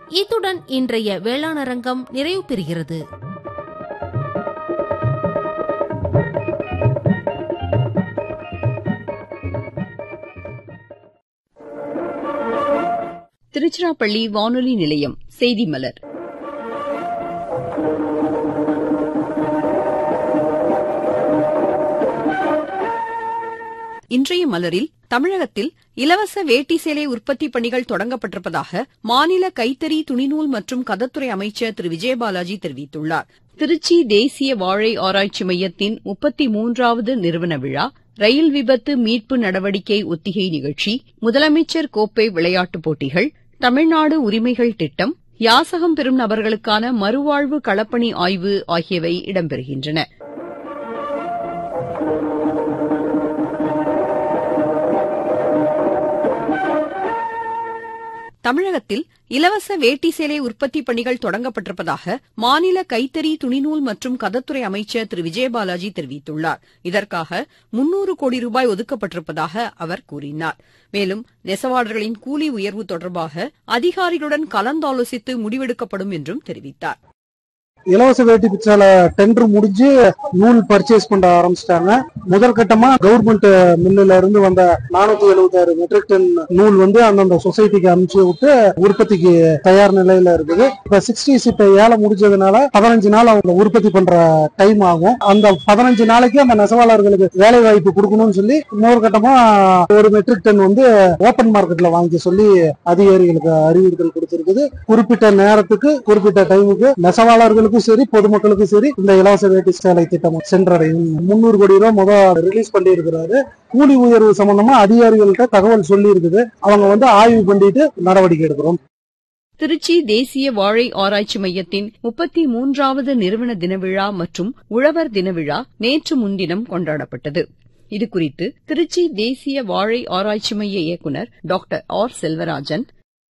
இத்துடன் இன்றைய வேளாணரங்கம் நிறைவு பெறுகிறது திருச்சிராப்பள்ளி வானொலி நிலையம் செய்தி மலர் இன்றைய மலரில் தமிழகத்தில் இலவச வேட்டி சேலை உற்பத்தி பணிகள் தொடங்கப்பட்டிருப்பதாக மாநில கைத்தறி துணிநூல் மற்றும் கதத்துறை அமைச்சர் திரு விஜயபாலாஜி தெரிவித்துள்ளார் திருச்சி தேசிய வாழை ஆராய்ச்சி மையத்தின் முப்பத்தி மூன்றாவது நிறுவன விழா ரயில் விபத்து மீட்பு நடவடிக்கை ஒத்திகை நிகழ்ச்சி முதலமைச்சர் கோப்பை விளையாட்டுப் போட்டிகள் தமிழ்நாடு உரிமைகள் திட்டம் யாசகம் பெறும் நபர்களுக்கான மறுவாழ்வு களப்பணி ஆய்வு ஆகியவை இடம்பெறுகின்றன தமிழகத்தில் இலவச வேட்டி சேலை உற்பத்தி பணிகள் தொடங்கப்பட்டிருப்பதாக மாநில கைத்தறி துணிநூல் மற்றும் கதத்துறை அமைச்சர் திரு விஜயபாலாஜி தெரிவித்துள்ளார் இதற்காக முன்னூறு கோடி ரூபாய் ஒதுக்கப்பட்டிருப்பதாக அவர் கூறினார் மேலும் நெசவாளர்களின் கூலி உயர்வு தொடர்பாக அதிகாரிகளுடன் கலந்தாலோசித்து முடிவெடுக்கப்படும் என்றும் தெரிவித்தார் இலவச வேட்டி பிச்சால டெண்டர் முடிஞ்சு நூல் பர்ச்சேஸ் பண்ண ஆரம்பிச்சிட்டாங்க முதல் கட்டமா கவர்மெண்ட் மில்லுல இருந்து வந்த நானூத்தி எழுபத்தாறு மெட்ரிக் டன் நூல் வந்து அந்தந்த சொசைட்டிக்கு அனுப்பிச்சு விட்டு உற்பத்திக்கு தயார் நிலையில இருக்குது இப்ப சிக்ஸ்டி இப்ப ஏழை முடிஞ்சதுனால பதினஞ்சு நாள் அவங்க உற்பத்தி பண்ற டைம் ஆகும் அந்த பதினஞ்சு நாளைக்கு அந்த நெசவாளர்களுக்கு வேலை வாய்ப்பு கொடுக்கணும்னு சொல்லி இன்னொரு கட்டமா ஒரு மெட்ரிக் டன் வந்து ஓபன் மார்க்கெட்ல வாங்கிக்க சொல்லி அதிகாரிகளுக்கு அறிவுறுத்தல் கொடுத்திருக்குது குறிப்பிட்ட நேரத்துக்கு குறிப்பிட்ட டைமுக்கு நெசவாளர்களுக்கும் சரி பொதுமக்களுக்கும் சரி இந்த இலவச வேட்டி சேலை திட்டம் சென்றடையும் முன்னூறு கோடி ரூபாய் முதல் ரிலீஸ் பண்ணி இருக்கிறாரு கூலி உயர்வு சம்பந்தமா அதிகாரிகள்கிட்ட தகவல் சொல்லி இருக்குது அவங்க வந்து ஆய்வு பண்ணிட்டு நடவடிக்கை எடுக்கிறோம் திருச்சி தேசிய வாழை ஆராய்ச்சி மையத்தின் முப்பத்தி மூன்றாவது நிறுவன தின விழா மற்றும் உழவர் தின விழா நேற்று முன்தினம் கொண்டாடப்பட்டது இதுகுறித்து திருச்சி தேசிய வாழை ஆராய்ச்சி மைய இயக்குநர் டாக்டர் ஆர் செல்வராஜன்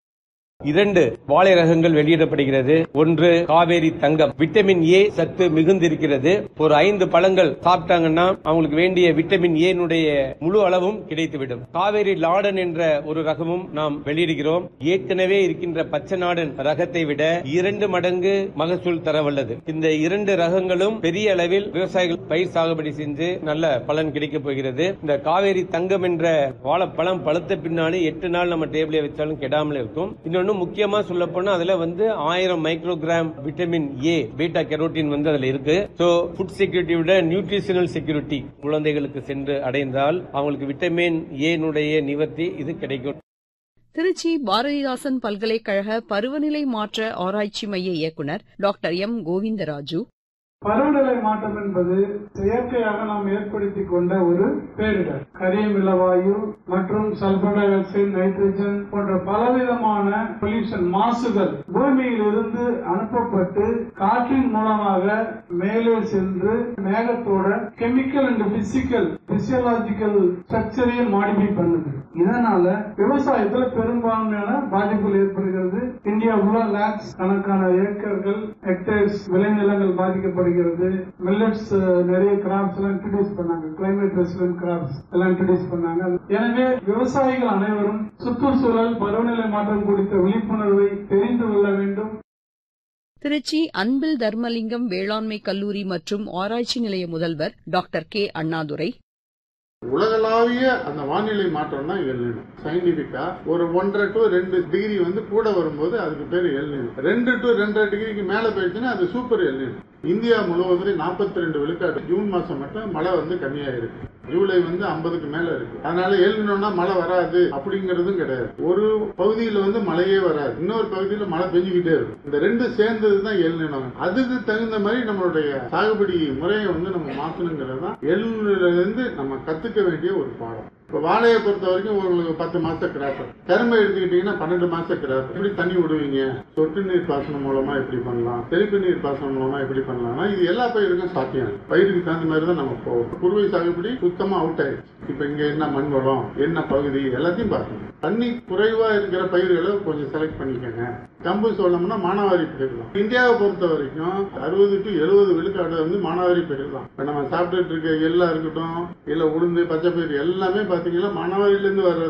இரண்டு வாழை ரகங்கள் வெளியிடப்படுகிறது ஒன்று காவேரி தங்கம் விட்டமின் ஏ சத்து மிகுந்திருக்கிறது ஒரு ஐந்து பழங்கள் சாப்பிட்டாங்கன்னா அவங்களுக்கு வேண்டிய விட்டமின் ஏ முழு அளவும் கிடைத்துவிடும் காவேரி லாடன் என்ற ஒரு ரகமும் நாம் வெளியிடுகிறோம் ஏற்கனவே இருக்கின்ற பச்சை நாடன் ரகத்தை விட இரண்டு மடங்கு மகசூல் தரவல்லது இந்த இரண்டு ரகங்களும் பெரிய அளவில் விவசாயிகள் பயிர் சாகுபடி செஞ்சு நல்ல பலன் கிடைக்கப் போகிறது இந்த காவேரி தங்கம் என்ற வாழைப்பழம் பழுத்த பின்னாடி எட்டு நாள் நம்ம டேபிளே வச்சாலும் கெடாமல் இருக்கும் இன்னொன்னு முக்கியமா சொல்ல போனா அதுல வந்து ஆயிரம் microgram vitamin A beta carotene வந்து அதுல இருக்கு சோ ஃபுட் செக்யூரிட்டி விட நியூட்ரிஷனல் செக்யூரிட்டி குழந்தைகளுக்கு சென்று அடைந்தால் அவங்களுக்கு விட்டமின் ஏ நிவர்த்தி இது கிடைக்கும் திருச்சி பாரதிதாசன் பல்கலைக்கழக பருவநிலை மாற்ற ஆராய்ச்சி மைய இயக்குநர் டாக்டர் எம் கோவிந்தராஜு பருவநிலை மாற்றம் என்பது செயற்கையாக நாம் ஏற்படுத்திக் கொண்ட ஒரு பேரிடர் கரியமில வாயு மற்றும் சல்பர் டை ஆக்சைடு நைட்ரஜன் போன்ற பலவிதமான பொல்யூஷன் மாசுகள் பூமியில் இருந்து அனுப்பப்பட்டு காற்றின் மூலமாக மேலே சென்று மேகத்தோட கெமிக்கல் அண்ட் பிசிக்கல் பிசியலாஜிக்கல் ஸ்ட்ரக்சரையும் மாடிஃபை பண்ணுது இதனால விவசாயத்துல பெரும்பான்மையான பாதிப்புகள் ஏற்படுகிறது இந்தியா உள்ள லேக்ஸ் கணக்கான ஏக்கர்கள் ஹெக்டேர்ஸ் விளைநிலங்கள் பாதிக்கப்படுகிறது மில்லட்ஸ் நிறைய கிராப்ஸ் எல்லாம் இன்ட்ரடியூஸ் பண்ணாங்க கிளைமேட் ரெசிடென்ட் கிராப்ஸ் எல்லாம் இன்ட்ரடியூஸ் பண்ணாங்க எனவே விவசாயிகள் அனைவரும் சுற்றுச்சூழல் பருவநிலை மாற்றம் குறித்த விழிப்புணர்வை தெரிந்து கொள்ள வேண்டும் திருச்சி அன்பில் தர்மலிங்கம் வேளாண்மை கல்லூரி மற்றும் ஆராய்ச்சி நிலைய முதல்வர் டாக்டர் கே அண்ணாதுரை உலகளாவிய அந்த வானிலை மாற்றம் தான் எல்நினோ சயின்டிபிக்கா ஒரு ஒன்றரை டு ரெண்டு டிகிரி வந்து கூட வரும்போது அதுக்கு பேர் எல்நினோ ரெண்டு டு ரெண்டரை டிகிரிக்கு மேல போயிடுச்சுன்னா அது சூப்பர் எல்நினோ இந்தியா முழுவதும் நாற்பத்தி ரெண்டு விழுக்காடு ஜூன் மாசம் மட்டும் மழை வந்து கம்மியா இருக்கு ஜூலை வந்து ஐம்பதுக்கு மேல இருக்கு அதனால ஏழ்நினோன்னா மழை வராது அப்படிங்கறதும் கிடையாது ஒரு பகுதியில வந்து மழையே வராது இன்னொரு பகுதியில மழை பெஞ்சுக்கிட்டே இருக்கும் இந்த ரெண்டு சேர்ந்தது தான் எல்நினோ அதுக்கு தகுந்த மாதிரி நம்மளுடைய சாகுபடி முறையை வந்து நம்ம மாத்தணுங்கிறது தான் எல்நில இருந்து நம்ம கத்துக்க வேண்டிய ஒரு பாடம் இப்ப வாழையை பொறுத்த வரைக்கும் உங்களுக்கு பத்து மாச கிராப் கரும்பை எடுத்துக்கிட்டீங்கன்னா பன்னெண்டு மாச கிராப் எப்படி தண்ணி விடுவீங்க சொட்டு நீர் பாசனம் மூலமா எப்படி பண்ணலாம் தெளிப்பு நீர் பாசனம் மூலமா எப்படி பண்ணலாம்னா இது எல்லா பயிருக்கும் சாத்தியம் பயிருக்கு தகுந்த மாதிரி தான் நம்ம போவோம் குறுவை சாகுபடி சுத்தமா அவுட் ஆயிடுச்சு இப்ப இங்க என்ன மண் வளம் என்ன பகுதி எல்லாத்தையும் பார்க்கணும் தண்ணி குறைவா இருக்கிற பயிர்களை கொஞ்சம் செலக்ட் பண்ணிக்கோங்க கம்பு சோளம்னா மானாவாரி பயிர் தான் இந்தியாவை பொறுத்த வரைக்கும் அறுபது டு எழுபது விழுக்காடு வந்து மானாவாரி பயிர் தான் இப்ப நம்ம சாப்பிட்டுட்டு இருக்க எல்லாம் இருக்கட்டும் இல்ல உளுந்து பச்சை பயிர் எல்லாமே பாத்தீங்கன்னா மானாவாரியில இருந்து வர்றது